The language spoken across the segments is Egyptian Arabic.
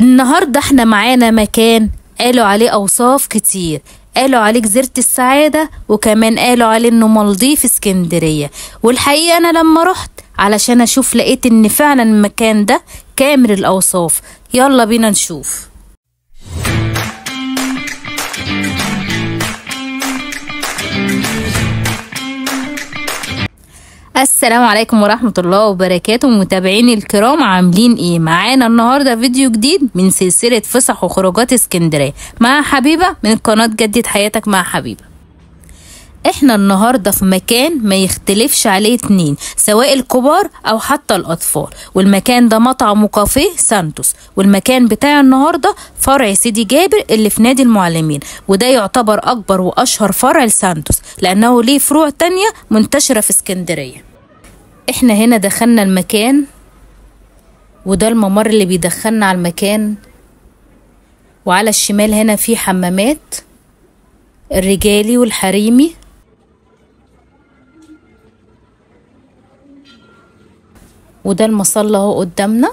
النهاردة احنا معانا مكان قالوا عليه أوصاف كتير قالوا عليه جزيرة السعادة وكمان قالوا عليه انه مالديف اسكندرية والحقيقة انا لما رحت علشان اشوف لقيت ان فعلا المكان ده كامل الاوصاف يلا بينا نشوف السلام عليكم ورحمة الله وبركاته متابعيني الكرام عاملين ايه معانا النهاردة فيديو جديد من سلسلة فسح وخروجات اسكندرية مع حبيبة من قناة جدد حياتك مع حبيبة احنا النهارده في مكان ما يختلفش عليه اتنين سواء الكبار او حتى الاطفال والمكان ده مطعم وكافيه سانتوس والمكان بتاع النهارده فرع سيدي جابر اللي في نادي المعلمين وده يعتبر اكبر واشهر فرع لسانتوس لانه ليه فروع تانية منتشرة في اسكندرية احنا هنا دخلنا المكان وده الممر اللي بيدخلنا على المكان وعلى الشمال هنا في حمامات الرجالي والحريمي وده المصلى اهو قدامنا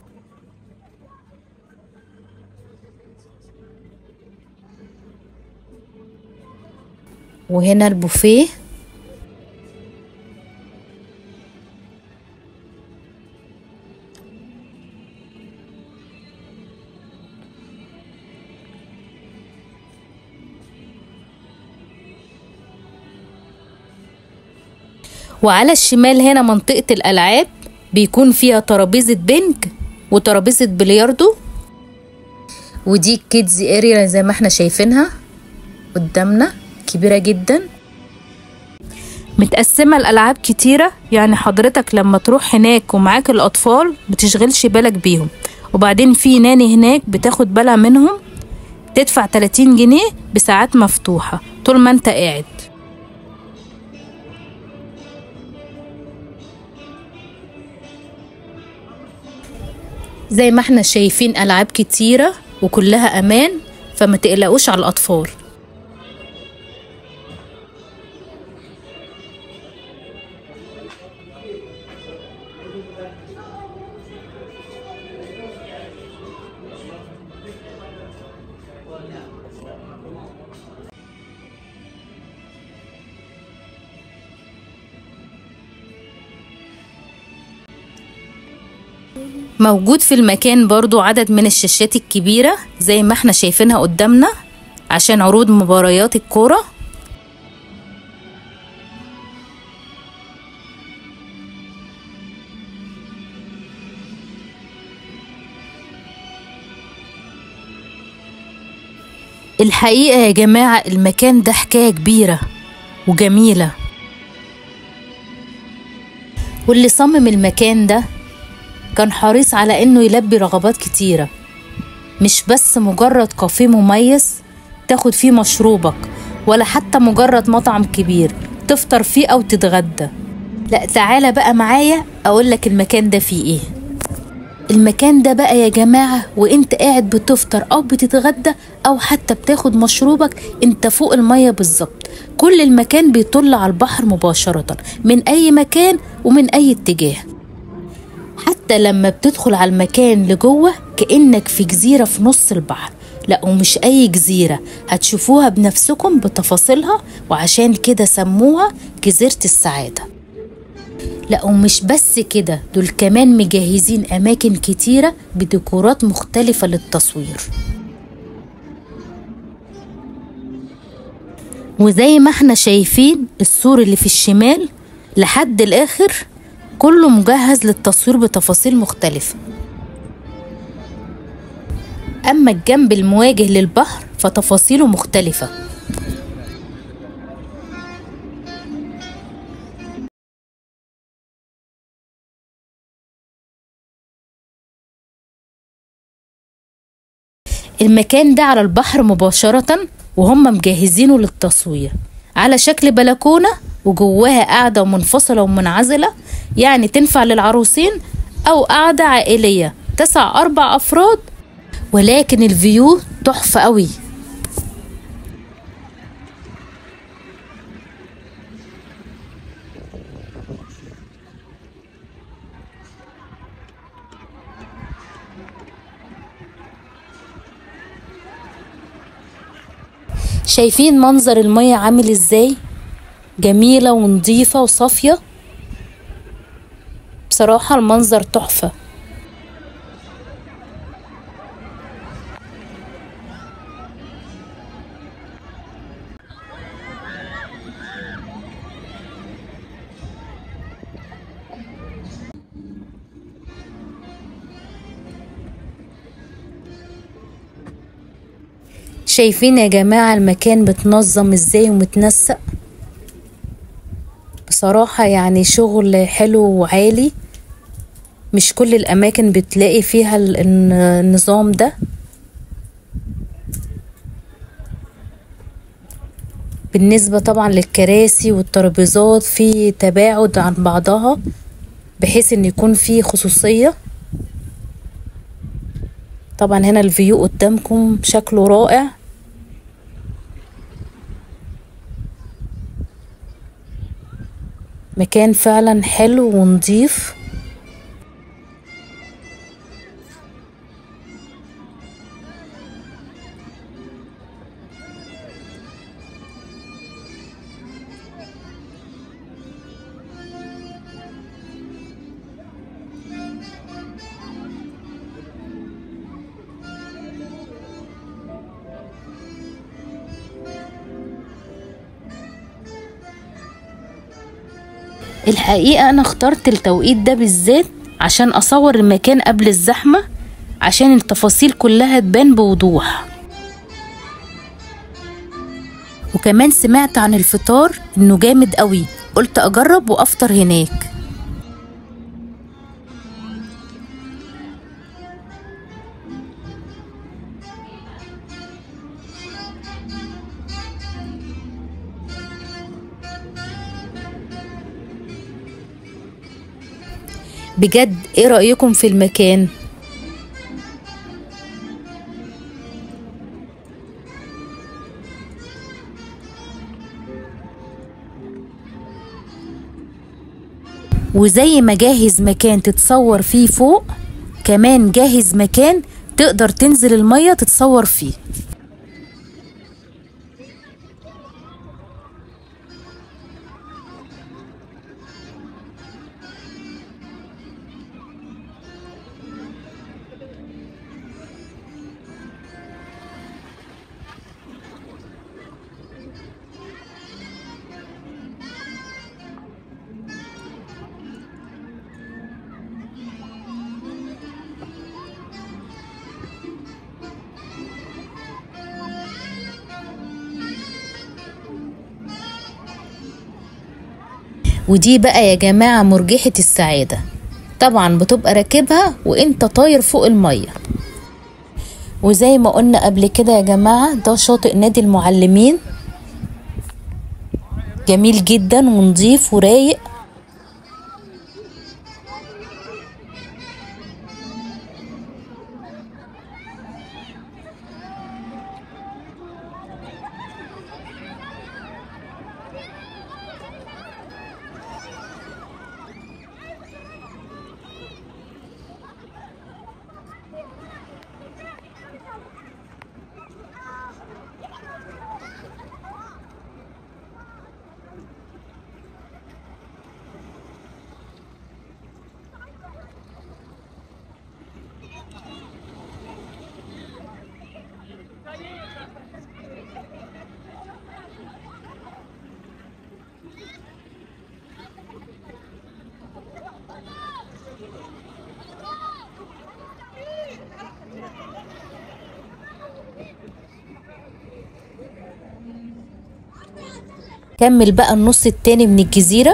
وهنا البوفيه وعلى الشمال هنا منطقة الألعاب بيكون فيها ترابيزة بنج وترابيزة بلياردو ودي الكيدز اريا زي ما احنا شايفينها قدامنا كبيرة جدا متقسمة الألعاب كتيرة يعني حضرتك لما تروح هناك ومعاك الأطفال بتشغلش بالك بيهم وبعدين في ناني هناك بتاخد بالها منهم تدفع 30 جنيه بساعات مفتوحة طول ما انت قاعد زي ما احنا شايفين ألعاب كتيرة وكلها أمان فما تقلقوش على الأطفال موجود في المكان برضو عدد من الشاشات الكبيرة زي ما احنا شايفينها قدامنا عشان عروض مباريات الكورة الحقيقة يا جماعة المكان ده حكاية كبيرة وجميلة واللي صمم المكان ده كان حريص على انه يلبي رغبات كتيرة مش بس مجرد كافيه مميز تاخد فيه مشروبك ولا حتى مجرد مطعم كبير تفطر فيه او تتغدى لا تعالى بقى معايا اقولك المكان ده فيه ايه المكان ده بقى يا جماعة وانت قاعد بتفطر او بتتغدى او حتى بتاخد مشروبك انت فوق المية بالظبط كل المكان بيطل على البحر مباشرة من اي مكان ومن اي اتجاه حتى لما بتدخل على المكان لجوه كأنك في جزيرة في نص البحر لا ومش أي جزيرة هتشوفوها بنفسكم بتفاصيلها وعشان كده سموها جزيرة السعادة لا ومش بس كده دول كمان مجهزين أماكن كتيرة بديكورات مختلفة للتصوير وزي ما احنا شايفين السور اللي في الشمال لحد الآخر كله مجهز للتصوير بتفاصيل مختلفة أما الجنب المواجه للبحر فتفاصيله مختلفة المكان ده على البحر مباشرة وهم مجهزينه للتصوير على شكل بلكونة وجواها قاعدة منفصلة ومنعزلة يعني تنفع للعروسين أو قاعدة عائلية تسع أربع أفراد ولكن الفيو تحفة قوي شايفين منظر المية عامل ازاي جميلة ونظيفة وصافية بصراحة المنظر تحفة شايفين يا جماعة المكان متنظم ازاي ومتنسق بصراحة يعني شغل حلو وعالي مش كل الأماكن بتلاقي فيها النظام ده بالنسبة طبعا للكراسي والترابيزات في تباعد عن بعضها بحيث ان يكون في خصوصية طبعا هنا الفيو قدامكم شكله رائع مكان فعلا حلو ونضيف الحقيقة أنا اخترت التوقيت ده بالذات عشان أصور المكان قبل الزحمة عشان التفاصيل كلها تبان بوضوح وكمان سمعت عن الفطار إنه جامد قوي قلت أجرب وأفطر هناك بجد ايه رأيكم في المكان وزي ما جاهز مكان تتصور فيه فوق كمان جاهز مكان تقدر تنزل المية تتصور فيه ودي بقى يا جماعة مرجحة السعادة طبعا بتبقى راكبها وانت طاير فوق المية وزي ما قلنا قبل كده يا جماعة ده شاطئ نادي المعلمين جميل جدا ونظيف ورايق كمل بقى النص التاني من الجزيرة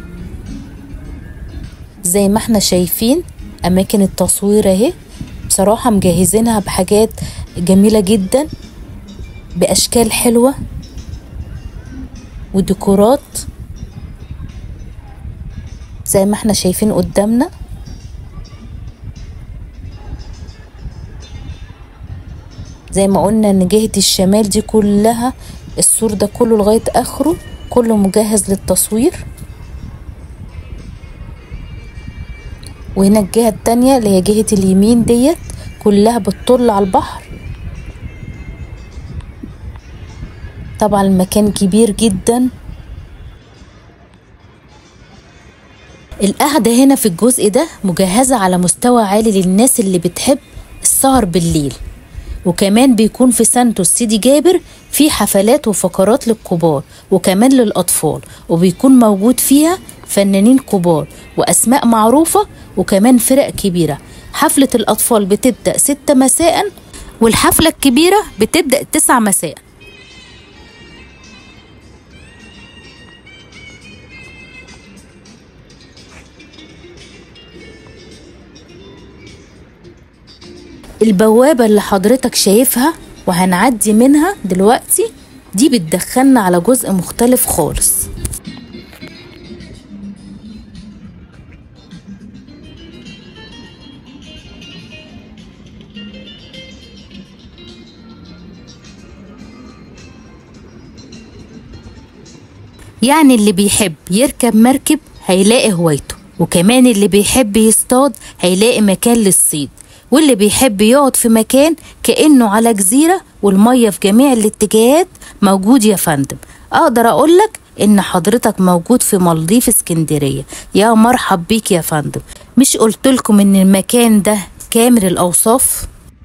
زي ما احنا شايفين اماكن التصوير اهي بصراحة مجهزينها بحاجات جميلة جدا باشكال حلوة وديكورات زي ما احنا شايفين قدامنا زي ما قلنا ان جهة الشمال دي كلها السور ده كله لغاية اخره كله مجهز للتصوير وهنا الجهة التانية اللي هي جهة اليمين ديت كلها بتطل على البحر طبعا المكان كبير جدا القعدة هنا في الجزء ده مجهزة على مستوى عالي للناس اللي بتحب السهر بالليل وكمان بيكون في سانتوس سيدي جابر في حفلات وفقرات للكبار وكمان للأطفال وبيكون موجود فيها فنانين كبار وأسماء معروفة وكمان فرق كبيرة حفلة الأطفال بتبدأ ستة مساء والحفلة الكبيرة بتبدأ تسعة مساء البوابة اللي حضرتك شايفها وهنعدي منها دلوقتي دي بتدخلنا على جزء مختلف خالص يعني اللي بيحب يركب مركب هيلاقي هوايته وكمان اللي بيحب يصطاد هيلاقي مكان للصيد واللي بيحب يقعد في مكان كأنه على جزيرة والمية في جميع الاتجاهات موجود يا فندم أقدر أقولك إن حضرتك موجود في مالديف اسكندرية يا مرحب بيك يا فندم مش قلتلكم إن المكان ده كامل الأوصاف؟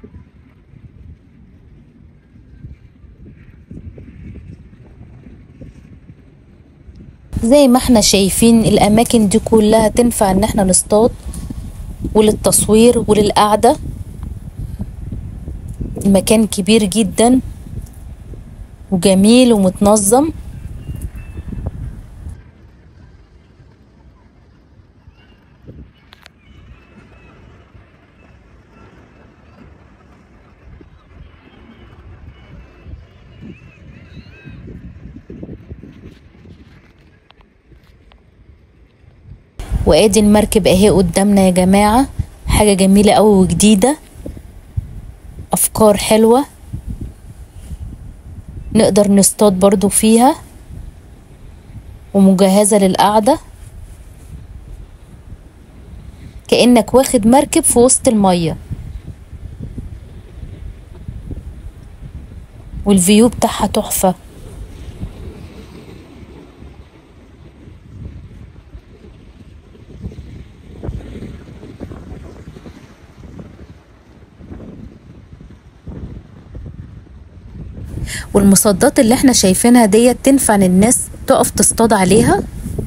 زي ما احنا شايفين الأماكن دي كلها تنفع إن احنا نصطاد وللتصوير وللقعدة المكان كبير جدا وجميل ومتنظم وادي المركب اهي قدامنا يا جماعة حاجة جميلة اوي وجديدة افكار حلوة نقدر نصطاد برضو فيها ومجهزة للقعدة كأنك واخد مركب في وسط المية والفيو بتاعها تحفة والمصدات اللي احنا شايفينها ديت تنفع ان الناس تقف تصطاد عليها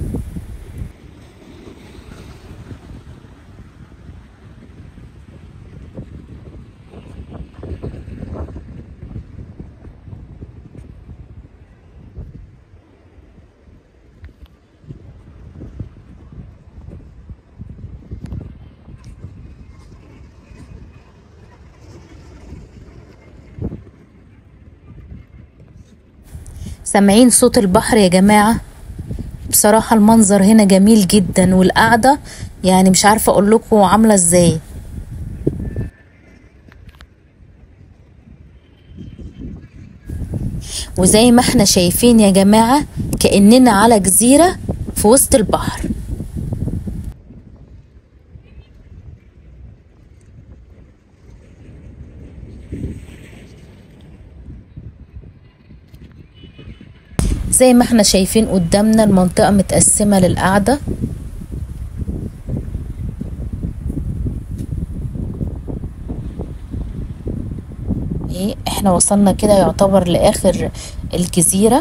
سامعين صوت البحر يا جماعة بصراحة المنظر هنا جميل جدا والقعدة يعني مش عارفة اقول لكم عاملة ازاي وزي ما احنا شايفين يا جماعة كأننا على جزيرة في وسط البحر زي ما احنا شايفين قدامنا المنطقة متقسمة للقعدة ايه احنا وصلنا كده يعتبر لاخر الجزيرة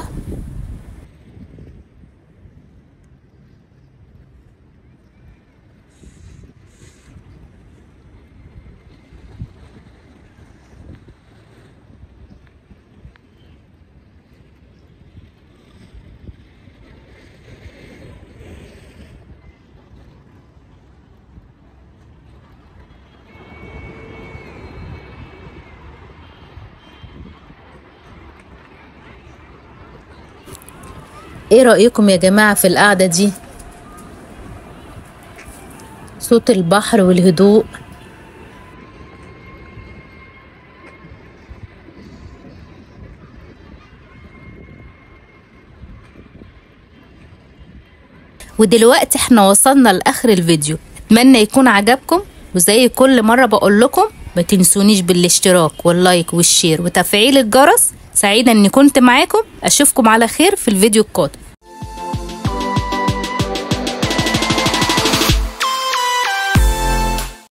ايه رأيكم يا جماعة في القعدة دي صوت البحر والهدوء ودلوقتي احنا وصلنا لاخر الفيديو اتمنى يكون عجبكم وزي كل مرة بقول لكم ما تنسونيش بالاشتراك واللايك والشير وتفعيل الجرس سعيدة اني كنت معاكم اشوفكم على خير في الفيديو القادم